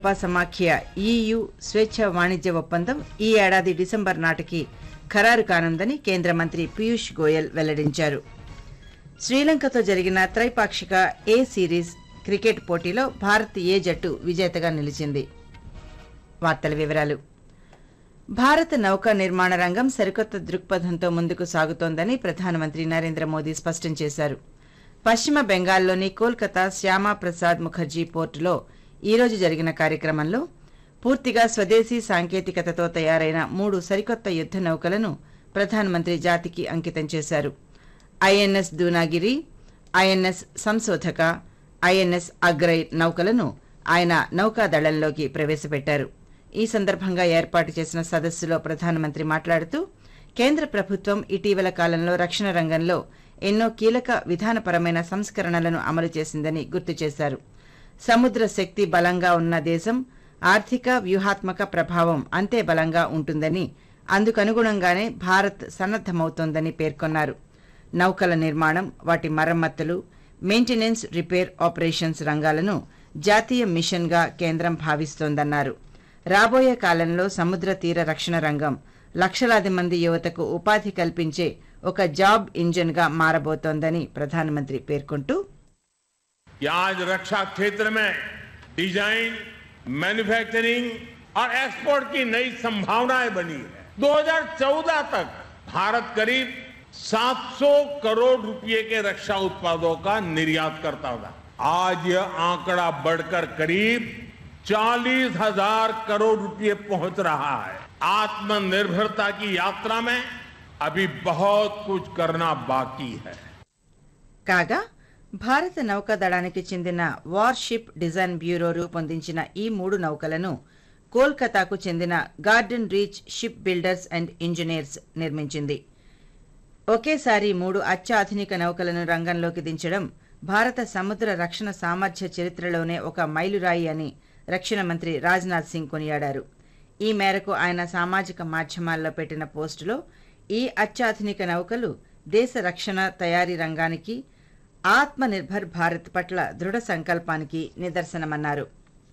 సమాఖ్య ఈయు స్వేచ్ఛ వాణిజ్య ఒప్పందం ఈ ఏడాది డిసెంబర్ నాటికి ఖరారు కానుందని కేంద్ర మంత్రి పీయూష్ గోయల్ వెల్లడించారు శ్రీలంకతో జరిగిన త్రైపాక్షిక ఏ సిరీస్ క్రికెట్ పోటీలో భారత్ ఏ జట్టు విజేతగా నిలిచింది వార్తల వివరాలు భారత నౌకా నిర్మాణ రంగం సరికొత్త దృక్పథంతో ముందుకు సాగుతోందని ప్రధానమంత్రి నరేంద్ర మోదీ స్పష్టం చేశారు పశ్చిమ బెంగాల్లోని కోల్కతా శ్యామా ప్రసాద్ ముఖర్జీ పోర్టులో ఈ రోజు జరిగిన కార్యక్రమంలో పూర్తిగా స్వదేశీ సాంకేతికతతో తయారైన మూడు సరికొత్త యుద్ధ నౌకలను ప్రధానమంత్రి జాతికి అంకితం చేశారు I N S Dunagiri I N S Sanshodhak I N S Agray నౌకలను ఆయన నౌకాదళంలోకి ప్రవేశపెట్టారు ఈ సందర్భంగా ఏర్పాటు చేసిన సదస్సులో ప్రధానమంత్రి మాట్లాడుతూ కేంద్ర ప్రభుత్వం ఇటీవల కాలంలో రక్షణ రంగంలో ఎన్నో కీలక విధానపరమైన సంస్కరణలను అమలు చేసిందని గుర్తు చేశారు సముద్ర శక్తి బలంగా ఉన్న దేశం ఆర్థిక వ్యూహాత్మక ప్రభావం అంతే బలంగా ఉంటుందని అందుకనుగుణంగానే భారత్ సన్నద్దమవుతోందని పేర్కొన్నారు నౌకల నిర్మాణం వాటి మరమ్మతులు మెయింటెనెన్స్ రిపేర్ ఆపరేషన్స్ రంగాలను జాతీయ మిషన్గా కేంద్రం భావిస్తోందన్నారు రాబోయే కాలంలో సముద్ర తీర రక్షణ రంగం లక్షలాది మంది యువతకు ఉపాధి కల్పించే ఒక జాబ్ ఇంజిన్గా మారబోతోందని ప్రధానమంత్రి పేర్కొంటూ कि आज रक्षा क्षेत्र में डिजाइन मैन्युफैक्चरिंग और एक्सपोर्ट की नई संभावनाएं बनी है 2014 तक भारत करीब 700 करोड़ रुपए के रक्षा उत्पादों का निर्यात करता था आज यह आंकड़ा बढ़कर करीब चालीस हजार करोड़ रुपए पहुंच रहा है आत्मनिर्भरता की यात्रा में अभी बहुत कुछ करना बाकी है కాగా భారత నౌకాదళానికి చెందిన వార్షిప్ డిజైన్ బ్యూరో రూపొందించిన ఈ మూడు నౌకలను కోల్కతాకు చెందిన Garden Reach Shipbuilders and Engineers నిర్మించింది ఒకేసారి మూడు అత్యాధునిక నౌకలను రంగంలోకి దించడం భారత సముద్ర రక్షణ సామర్థ్య చరిత్రలోనే ఒక మైలురాయి అని రక్షణ మంత్రి రాజ్నాథ్ సింగ్ కొనియాడారు ఈ మేరకు ఆయన సామాజిక మాధ్యమాల్లో పెట్టిన పోస్టులో ఈ అత్యాధునిక నౌకలు దేశ రక్షణ తయారీ రంగానికి ఆత్మనిర్భర్ భారత్ పట్ల దృఢ సంకల్పానికి నిదర్శనమన్నారు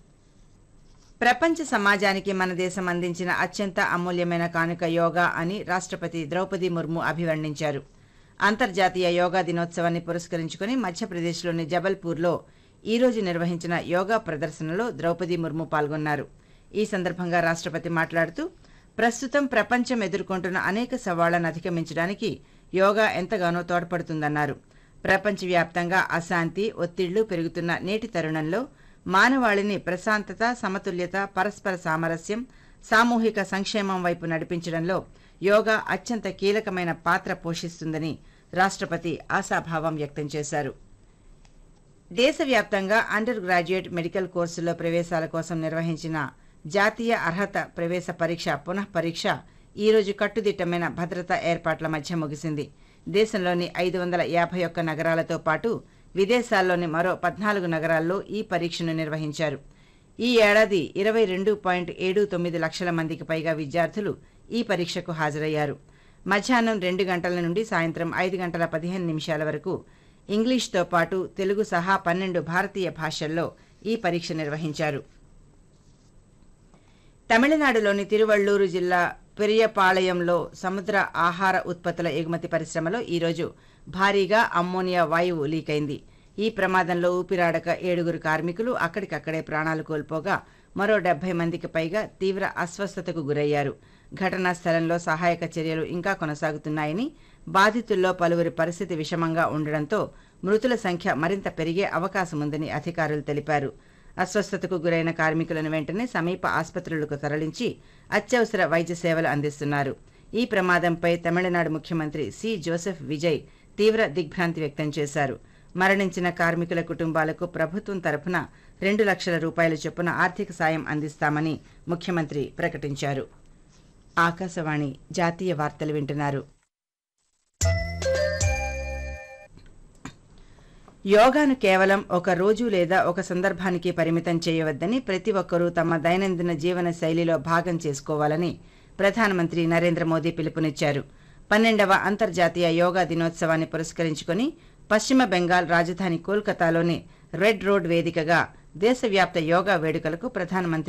ప్రపంచ సమాజానికి మన దేశం అందించిన అత్యంత అమూల్యమైన కానుక యోగా అని రాష్ట్రపతి ద్రౌపది ముర్ము అభివర్ణించారు అంతర్జాతీయ యోగా దినోత్సవాన్ని పురస్కరించుకుని మధ్యప్రదేశ్లోని జబల్పూర్లో ఈ రోజు నిర్వహించిన యోగా ప్రదర్శనలో ద్రౌపది ముర్ము పాల్గొన్నారు ఈ సందర్భంగా రాష్ట్రపతి మాట్లాడుతూ ప్రస్తుతం ప్రపంచం ఎదుర్కొంటున్న అనేక సవాళ్లను అధిగమించడానికి యోగా ఎంతగానో తోడ్పడుతుందన్నారు ప్రపంచవ్యాప్తంగా అశాంతి ఒత్తిళ్లు పెరుగుతున్న నేటి తరుణంలో మానవాళిని ప్రశాంతత సమతుల్యత పరస్పర సామరస్యం సామూహిక సంక్షేమం వైపు నడిపించడంలో యోగా అత్యంత కీలకమైన పాత్ర పోషిస్తుందని రాష్ట్రపతి ఆశాభావం వ్యక్తం చేశారు దేశవ్యాప్తంగా అండర్ గ్రాడ్యుయేట్ మెడికల్ కోర్సుల్లో ప్రవేశాల కోసం నిర్వహించిన జాతీయ అర్హత ప్రవేశ పరీక్ష పునః పరీక్ష ఈ రోజు కట్టుదిట్టమైన భద్రతా ఏర్పాట్ల మధ్య ముగిసింది దేశంలోని ఐదు వందల యాభై ఒక్క నగరాలతో పాటు విదేశాల్లోని మరో పద్నాలుగు నగరాల్లో ఈ పరీక్షను నిర్వహించారు ఈ ఏడాది ఇరవై రెండు పాయింట్ ఏడు తొమ్మిది లక్షల మందికి పైగా విద్యార్థులు ఈ పరీక్షకు హాజరయ్యారు మధ్యాహ్నం రెండు గంటల నుండి సాయంత్రం ఐదు గంటల పదిహేను నిమిషాల వరకు ఇంగ్లీష్తో పాటు తెలుగు సహా పన్నెండు భారతీయ భాషల్లో ఈ పరీక్ష నిర్వహించారు తమిళనాడులోని తిరువళ్లూరు జిల్లా పెరియపాళయంలో సముద్ర ఆహార ఉత్పత్తుల ఎగుమతి పరిశ్రమలో ఈరోజు భారీగా అమ్మోనియా వాయువు లీక్ అయింది ఈ ప్రమాదంలో ఊపిరాడక ఏడుగురు కార్మికులు అక్కడికక్కడే ప్రాణాలు కోల్పోగా మరో డెబ్బై మందికి పైగా తీవ్ర అస్వస్థతకు గురయ్యారు ఘటనా స్థలంలో సహాయక చర్యలు ఇంకా కొనసాగుతున్నాయని బాధితుల్లో పలువురి పరిస్థితి విషమంగా ఉండడంతో మృతుల సంఖ్య మరింత పెరిగే అవకాశముందని అధికారులు తెలిపారు అస్వస్థతకు గురైన కార్మికులను వెంటనే సమీప ఆసుపత్రులకు తరలించి అత్యవసర వైద్య సేవలు అందిస్తున్నారు ఈ ప్రమాదంపై తమిళనాడు ముఖ్యమంత్రి సి జోసెఫ్ విజయ్ తీవ్ర దిగ్భ్రాంతి వ్యక్తం చేశారు మరణించిన కార్మికుల కుటుంబాలకు ప్రభుత్వం తరఫున రెండు లక్షల రూపాయల చొప్పున ఆర్థిక సాయం అందిస్తామని ముఖ్యమంత్రి ప్రకటించారు ఆకాశవాణి జాతీయ వార్తలు వింటున్నారు యోగాను కేవలం ఒక రోజు లేదా ఒక సందర్భానికి పరిమితం చేయవద్దని ప్రతి ఒక్కరూ తమ దైనందిన జీవన శైలిలో భాగం చేసుకోవాలని ప్రధానమంత్రి నరేంద్ర మోదీ పిలుపునిచ్చారు పన్నెండవ అంతర్జాతీయ యోగా దినోత్సవాన్ని పురస్కరించుకుని పశ్చిమ బెంగాల్ రాజధాని కోల్కతాలోని రెడ్ రోడ్ వేదికగా దేశవ్యాప్త యోగా వేడుకలకు ప్రధానమంత్రి